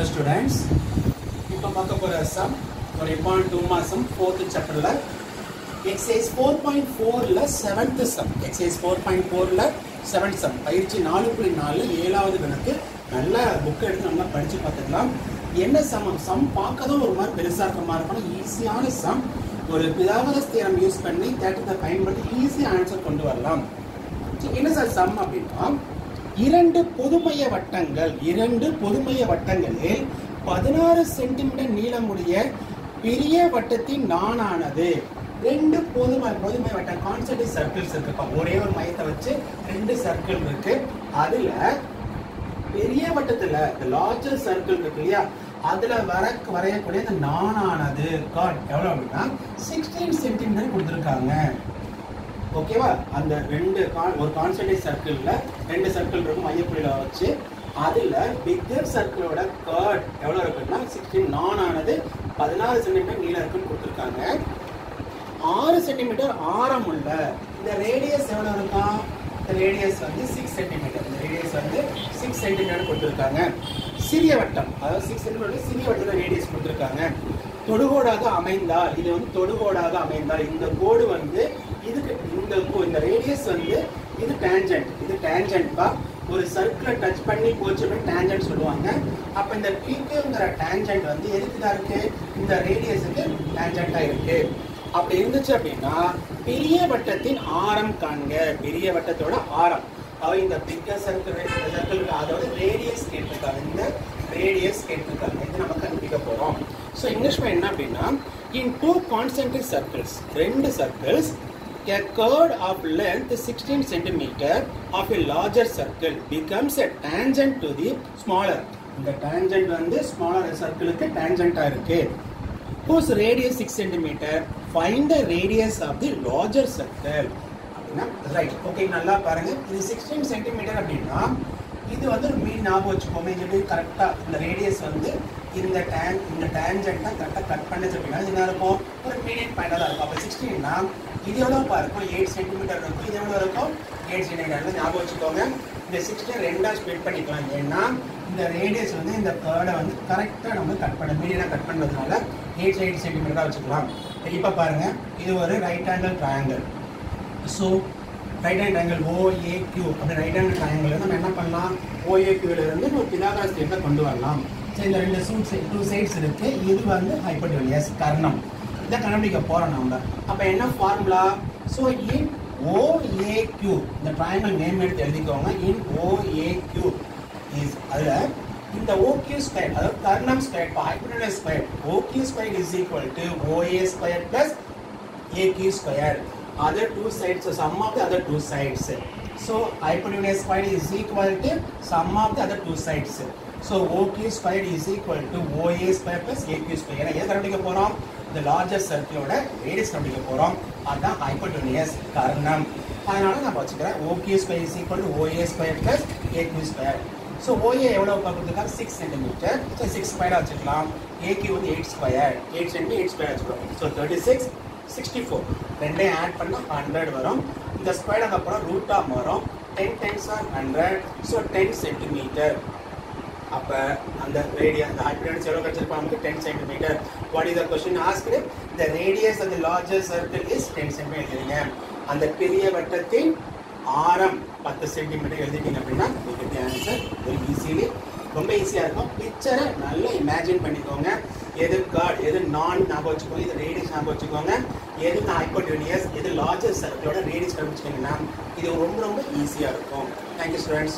Students இப்போ பார்க்க போகிற சம் ஒரு பாயிண்ட் டூ மாதம் ஃபோர்த்து சாப்டரில் எக்ஸைஸ் ஃபோர் பாயிண்ட் ஃபோரில் seventh sum exercise four point ஃபோரில் செவன்த் சம் பயிற்சி நாலு புள்ளி நாலில் ஏழாவது கணக்கு நல்ல புக் எடுத்து நல்லா படித்து பார்த்துக்கலாம் என்ன சமம் சம் பார்க்க தான் ஒரு மாதிரி பெருசாக இருக்க மாதிரி இருக்கணும் ஈஸியான சம் ஒரு பிதாகரஸ் தியரம் யூஸ் பண்ணி தேட்டத்தை பயன்படுத்தி ஈஸியாக ஆன்சர் கொண்டு வரலாம் சரி, என்ன சார் சம் அப்படின்னா இரண்டு பொதுமைய வட்டங்கள் இரண்டு பொதுமைய வட்டங்களில் பதினாறு சென்டிமீட்டர் நீளமுடைய பெரிய வட்டத்தின் நானானது ரெண்டு பொதுமை பொதுமை வட்டம் கான்சென்ட்ரிக் சர்க்கிள்ஸ் இருக்குப்பா ஒரே ஒரு மையத்தை வச்சு ரெண்டு சர்க்கிள் இருக்கு அதுல பெரிய வட்டத்துல லார்ஜர் சர்க்கிள் இருக்கு இல்லையா அதுல வர வரையக்கூடிய இந்த நானானது காட் எவ்வளவு அப்படின்னா சிக்ஸ்டீன் சென்டிமீட்டர் கொடுத்துருக்காங்க ஓகேவா அந்த ரெண்டு con- ஒரு கான்சென்ட்ரேட் சர்க்கிள்ல ரெண்டு சர்க்கிள் இருக்கும் மையப்புள்ளியில வச்சு அதுல பிக்கர் சர்க்கிளோட கர்ட் எவ்வளவு இருக்குன்னா சிக்ஸ்டீன் நான் ஆனது பதினாறு சென்டிமீட்டர் நீளம் இருக்குன்னு கொடுத்துருக்காங்க ஆறு சென்டிமீட்டர் ஆரம் உள்ள இந்த ரேடியஸ் எவ்வளவு இருக்கும் இந்த ரேடியஸ் வந்து சிக்ஸ் சென்டிமீட்டர் இந்த ரேடியஸ் வந்து சிக்ஸ் சென்டிமீட்டர் கொடுத்துருக்காங்க சிறிய வட்டம் அதாவது சிக்ஸ் சென்டிமீட்டர் சிறிய வட்டத்தில் ரேடியஸ் கொடுத்துருக்காங்க தொடுகோடாக அமைந்தால் இது வந்து தொடுகோடாக அமைந்தால் இந்த கோடு வந்து இதுக்கு இந்த கோ- இந்த ரேடியஸ் வந்து இது டேஞ்சன்ட் இது டேஞ்சன்ட் பா ஒரு சர்க்கிளை டச் பண்ணி போச்சு டேஞ்சன்ட் சொல்லுவாங்க அப்ப இந்த பீக்குங்கிற டேஞ்சன்ட் வந்து எதுக்கு தான் இருக்கு இந்த ரேடியஸுக்கு டேஞ்சண்டா இருக்கு அப்படி இருந்துச்சு அப்படின்னா பெரிய வட்டத்தின் ஆரம் காண்க பெரிய வட்டத்தோட ஆரம் அதாவது இந்த பிக்கர் சர்க்கிள் சர்க்கிள் அதோட ரேடியஸ் கேட்டிருக்காங்க இந்த ரேடியஸ் கேட்டிருக்காங்க இது நம்ம கண்டுபிடிக்க போறோம் ஸோ இங்கிலீஷ்ல என்ன அப்படின்னா இன் டூ கான்சென்ட்ரிக் சர்க்கிள்ஸ் ரெண்டு circles A chord of length 16 centimeter of a larger circle becomes a tangent to the smaller. இந்த tangent வந்து smaller சர்க்கிளுக்கு tangent இருக்கு whose radius 6 centimeter find the radius of the larger circle அப்படின்னா right okay நல்லா பாருங்க இது 16 centimetre அப்படின்னா இது வந்து ஒரு மீன் ஞாபகம் வச்சுக்கோமே இது எப்படி கரெக்டாக இந்த ரேடியஸ் வந்து இந்த டேன் இந்த டேஞ்சென்ட்டை கரெக்டாக கட் பண்ணுச்சு அப்படின்னா இது என்ன இருக்கும் ஒரு மீடியம் பாயிண்டாக தான் இருக்கும் அப்போ சிக்ஸ்டீன்னா இது எவ்வளோ இருக்கும் எயிட் சென்டிமீட்டர் இருக்கும் இது எவ்வளோ இருக்கும் எயிட் சென்டிமீட்டர் ஞாபகம் வச்சுக்கோங்க இந்த சிக்ஸ்டீன் ரெண்டாக ஸ்ப்ளிட் பண்ணிக்கலாம் ஏன்னா இந்த ரேடியஸ் வந்து இந்த கேர்டை வந்து கரெக்டாக நம்ம கட் பண்ண மீடியனாக கட் பண்ணுறதுனால எயிட் எயிட் சென்டிமீட்டராக வச்சுக்கலாம் இப்போ பாருங்க இது ஒரு right angle triangle so right hand angle OAQ அப்படி ரைட் ஹேண்ட் ட்ரையாங்கிள் நம்ம என்ன பண்ணலாம் ஓஏக்யூல இருந்து ஒரு பிதாகரஸ் தேட்டை கொண்டு வரலாம் ஸோ இந்த ரெண்டு சூட் டூ சைட்ஸ் இருக்கு இது வந்து ஹைப்பர்டிவலியஸ் கர்ணம் இதை கண்டுபிடிக்க போறோம் நம்ம அப்போ என்ன ஃபார்முலா ஸோ இன் ஓஏக்யூ இந்த ட்ரையாங்கிள் நேம் எடுத்து எழுதிக்கோங்க இன் ஓஏக்யூ இஸ் அதில் இந்த OQ ஸ்கொயர் அதாவது கர்ணம் square hypotenuse square OQ square is equal to OA square plus AQ square. Other two sides, so sum of the other two sides. So hypotenuse square is equal to sum of the other two sides. So OQ square is equal to OA square plus AQ square. ஏன்னா எதை கண்டுபிடிக்க போறோம் இந்த larger சர்க்கிளோட radius கண்டுபிடிக்க போறோம் அதுதான் ஹைப்போட்டோனியஸ் கர்ணம் அதனால நான் வச்சுக்கிறேன் OQ square is equal to OA square plus AQ square. So OA எவ்வளோ கொடுத்துருக்காங்க சிக்ஸ் சென்டிமீட்டர் ஸோ சிக்ஸ் ஸ்கொயராக வச்சுக்கலாம் ஏகே வந்து eight square eight centi eight square வச்சுக்கிறோம் so thirty six sixty four ரெண்டையும் ஆட் பண்ணால் ஹண்ட்ரட் வரும் இந்த ஸ்கொயருக்கு அப்புறம் ரூட்டாக வரும் ten tens are hundred so ten centimeter அப்போ அந்த ரேடியஸ் அந்த ஹைட்ரன்ஸ் எவ்வளோ கிடச்சிருப்போம் நமக்கு ten centimeter what is the question asked the radius of the larger circle is ten centimeter எழுதுங்க அந்த பெரிய வட்டத்தின் ஆரம் பத்து சென்டிமீட்டர் எழுதிட்டீங்க அப்படின்னா உங்களுக்கு ஆன்சர் வெரி ஈஸிலி ரொம்ப ஈஸியாக இருக்கும் பிக்சரை நல்லா இமேஜின் பண்ணிக்கோங்க எது காட் எது நான் ஞாபகம் வச்சுக்கோங்க இது ரேடியஸ் ஞாபகம் வச்சுக்கோங்க எது ஹைப்போட்டோனியஸ் எது லார்ஜர் சர்க்கிளோட ரேடியஸ் கண்டுபிடிச்சிங்கன்னா இது ரொம்ப ரொம்ப ஈஸியாக இருக்கும் தேங்க்யூ ஸ்டூடெண்ட்ஸ்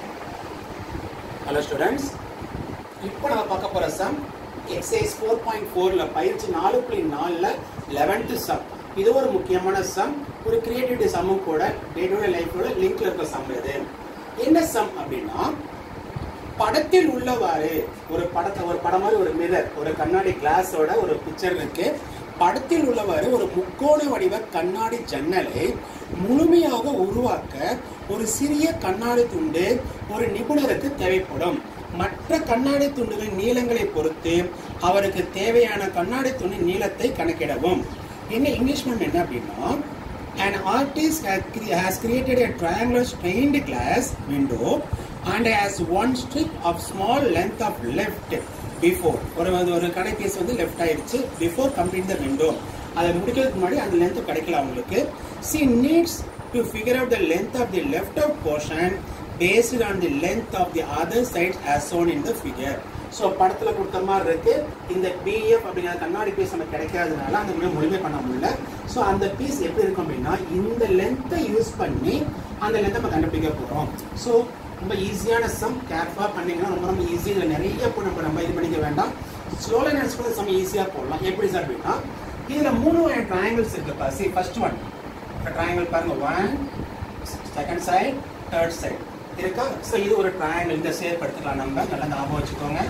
ஹலோ ஸ்டூடெண்ட்ஸ் இப்போ நம்ம பார்க்க போகிற சம் எக்ஸைஸ் ஃபோர் பாயிண்ட் ஃபோரில் பயிற்சி நாலு புள்ளி நாலில் லெவன்த்து சம் இது ஒரு முக்கியமான சம் ஒரு கிரியேட்டிவிட்டி சம்மும் கூட டே டு டே லைஃபோட லிங்க்ல இருக்க சம் இது என்ன சம் அப்படின்னா படத்தில் உள்ளவாறு ஒரு படத்தை ஒரு படம் மாதிரி ஒரு மிரர் ஒரு கண்ணாடி கிளாஸோட ஒரு பிக்சர் இருக்கு படத்தில் உள்ளவாறு ஒரு முக்கோண வடிவ கண்ணாடி ஜன்னலை முழுமையாக உருவாக்க ஒரு சிறிய கண்ணாடி துண்டு ஒரு நிபுணருக்கு தேவைப்படும் மற்ற கண்ணாடி துண்டுகளின் நீளங்களை பொறுத்து அவருக்கு தேவையான கண்ணாடி துண்டின் நீளத்தை கணக்கிடவும் என்ன இங்கிலீஷ் மேம் என்ன அப்படின்னா An artist has cre- has created a triangular stained glass window and has one strip of small length of left before ஒரு வந்து ஒரு கடை பீஸ் வந்து லெஃப்ட் ஆயிடுச்சு before complete the window அதை முடிக்கிறதுக்கு முன்னாடி அந்த லென்த் கிடைக்கல அவங்களுக்கு she needs to figure out the length of the left out portion based on the length of the other sides as shown in the figure so படத்தில் கொடுத்த மாதிரி இருக்கு இந்த பிஎஃப் அப்படிங்கிற கண்ணாடி பீஸ் நமக்கு கிடைக்காதனால அந்த மாதிரி முழுமை பண்ண முடியல ஸோ அந்த பீஸ் எப்படி இருக்கும் அப்படின்னா இந்த லென்த்தை யூஸ் பண்ணி அந்த லென்த்தை நம்ம கண்டுபிடிக்க போகிறோம் ஸோ ரொம்ப ஈஸியான சம் கேர்ஃபுல்லாக பண்ணிங்கன்னா ரொம்ப ரொம்ப ஈஸி இதில் நிறைய இப்போ நம்ம நம்ம இது பண்ணிக்க வேண்டாம் ஸ்லோவில் நினச்சிக்கிறது சம் ஈஸியாக போடலாம் எப்படி சார் அப்படின்னா இதில் மூணு ட்ரையாங்கிள்ஸ் இருக்குப்பா சி ஃபர்ஸ்ட் ஒன் ட்ரையாங்கிள் பாருங்க one second side third side இருக்கா ஸோ இது ஒரு ட்ரையாங்கிள் இந்த ஷேப் எடுத்துக்கலாம் நம்ம நல்லா ஞாபகம் வச்சுக்கோங்க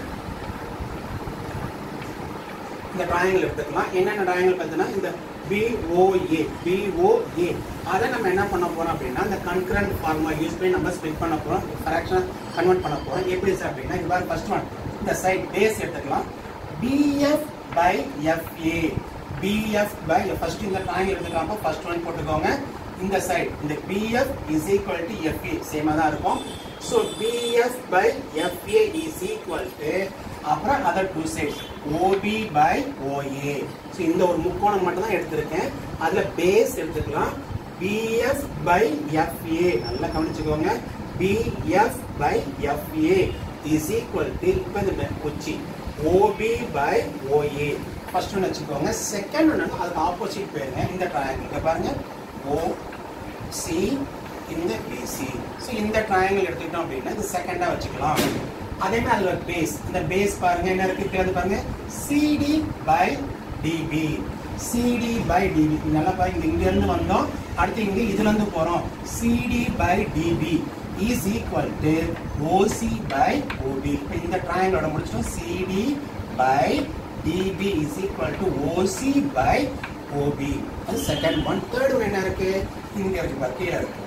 இந்த ட்ரையாங்கிள் எடுத்துக்கலாம் என்னென்ன ட்ரையாங்கிள் பார்த்தீங்கன்னா இந்த பிஓஏ பிஓஏ அதை நம்ம என்ன பண்ண போறோம் அப்படின்னா இந்த கன்கரண்ட் ஃபார்முலா யூஸ் பண்ணி நம்ம ஸ்ப்ளிட் பண்ண போறோம் ஃப்ராக்ஷன் கன்வெர்ட் பண்ண போறோம் எப்படி சார் அப்படின்னா இது பாரு ஃபர்ஸ்ட் ஒன் இந்த சைட் பேஸ் எடுத்துக்கலாம் BF by FA BF by first இந்த ட்ரையாங்கிள் எடுத்துக்கலாம் ஃபர்ஸ்ட் ஒன் போட்டுக்கோங்க இந்த சைடு இந்த BF is equal to FA same தான் இருக்கும் so BF by FA is equal to அப்புறம் other two sides OB by OA so இந்த ஒரு முக்கோணம் மட்டும் தான் எடுத்திருக்கேன் அதில் பேஸ் எடுத்துக்கலாம் பிஎஃப் பை எஃப்ஏ நல்லா கவனிச்சுக்கோங்க BF by FA is equal to இப்போ இந்த குச்சி ஓபி பை ஓஏ ஃபர்ஸ்ட் ஒன்று வச்சுக்கோங்க செகண்ட் ஒன்று அதுக்கு ஆப்போசிட் போயிருங்க இந்த ட்ரையாங்கிள் பாருங்க ஓ சி இந்த பிசி ஸோ இந்த ட்ரையாங்கிள் எடுத்துக்கிட்டோம் அப்படின்னா இது செகண்டாக வச்சுக்கலாம் அதே மாதிரி அதில் ஒரு பேஸ் இந்த பேஸ் பாருங்க என்ன இருக்கு கீழே பாருங்க CD by DB CD by DB நல்லா பாருங்க இங்க இருந்து வந்தோம் அடுத்து இங்க இதுல இருந்து போறோம் CD by DB is equal to OC by OB இந்த ட்ரையாங்கிளோட முடிச்சிட்டோம் CD by DB is equal to OC by OB அது செகண்ட் ஒன் தேர்ட் ஒன் என்ன இருக்கு இங்க இருக்கு பாரு கீழே இருக்கு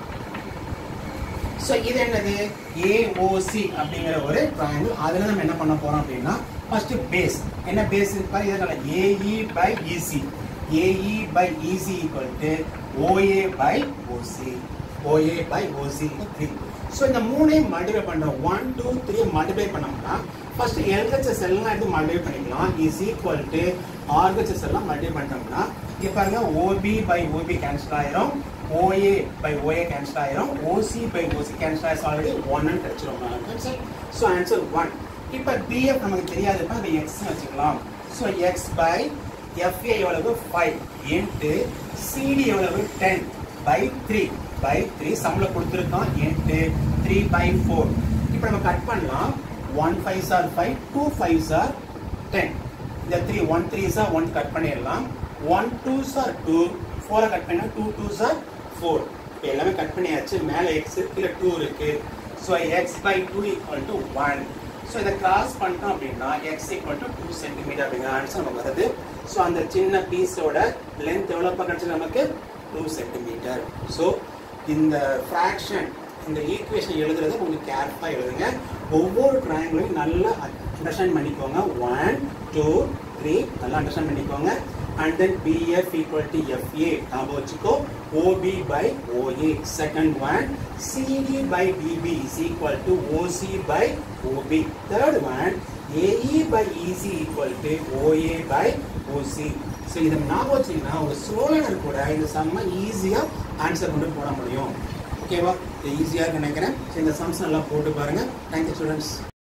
ஸோ இது என்னது ஏஓசி அப்படிங்கிற ஒரு ட்ரையாங்கிள் அதில் நம்ம என்ன பண்ண போறோம் அப்படின்னா ஃபர்ஸ்ட் பேஸ் என்ன பேஸ் பாரு இதனால AE by EC AE by EC equal to OA by OC OA by OC three so இந்த மூணையும் மல்டிப்ளை பண்ணுறோம் ஒன் டூ த்ரீ மல்டிப்ளை பண்ணோம்னா ஃபர்ஸ்ட் எல்ஹெச்எஸ் எல்லாம் எடுத்து மல்டிப்ளை பண்ணிக்கலாம் இஸ் ஈக்குவல் டு ஆர்ஹெச்எஸ் எல்லாம் மல்டிப்ளை பண்ணிட்டோம்னா இங்கே பாருங்க ஓபி பை ஓபி கேன்சல் ஆயிரும் ஓஏ பை ஓஏ கேன்சல் ஆயிரும் ஓசி பை ஓசி கேன்சல் ஆயிரும் ஆல்ரெடி ஒன்னு கிடைச்சிரும் ஸோ ஆன்சர் ஒன் இப்போ பிஎஃப் நமக்கு தெரியாதுப்பா அதை எக்ஸ் வச்சுக்கலாம் ஸோ எக்ஸ் பை எஃப்ஏ எவ்வளவு ஃபைவ் இன்ட்டு சிடி எவ்வளவு ten by three by three சம்பளம் கொடுத்துருக்கோம் இன்ட்டு த்ரீ பை ஃபோர் இப்போ நம்ம கட் பண்ணலாம் one five sir five two five sir ten இந்த three one three sir one cut பண்ணிடலாம் one two sir two ஃபோரை cut பண்ணா டூ டூ சார் ஃபோர் இப்போ எல்லாமே கட் பண்ணியாச்சு மேலே எக்ஸ் கீழே டூ இருக்கு so X by two equal to one so இதை கிராஸ் பண்ணிட்டோம் அப்படின்னா X equal to two centimeter அப்படிங்கிற ஆன்சர் நமக்கு வருது ஸோ அந்த சின்ன பீஸோட லென்த் எவ்வளோப்பா கிடைச்சது நமக்கு டூ சென்டிமீட்டர் ஸோ இந்த ஃப்ராக்ஷன் இந்த ஈக்குவேஷன் எழுதுறத கொஞ்சம் கேர்ஃபுல்லாக எழுதுங்க ஒவ்வொரு ட்ரையாங்கிளையும் நல்லா அண்டர்ஸ்டாண்ட் பண்ணிக்கோங்க ஒன் டூ த்ரீ நல்லா அண்டர்ஸ்டாண்ட் பண்ணிக்கோங்க and then BF equal to FA ஞாபகம் வச்சுக்கோ OB by OA second one CD by DB is equal to OC by OB third one AE by EC equal to OA by OC so இதை ஞாபகம் வச்சிங்கன்னா ஒரு ஸ்லோலனர் கூட இந்த செம்ம ஈஸியாக ஆன்சர் கொண்டு போட முடியும் ஓகேவா இது ஈஸியாக நினைக்கிறேன் ஸோ இந்த சம்ஸ் நல்லா போட்டு பாருங்கள் தேங்க்யூ ஸ்டூடெண்ட்ஸ்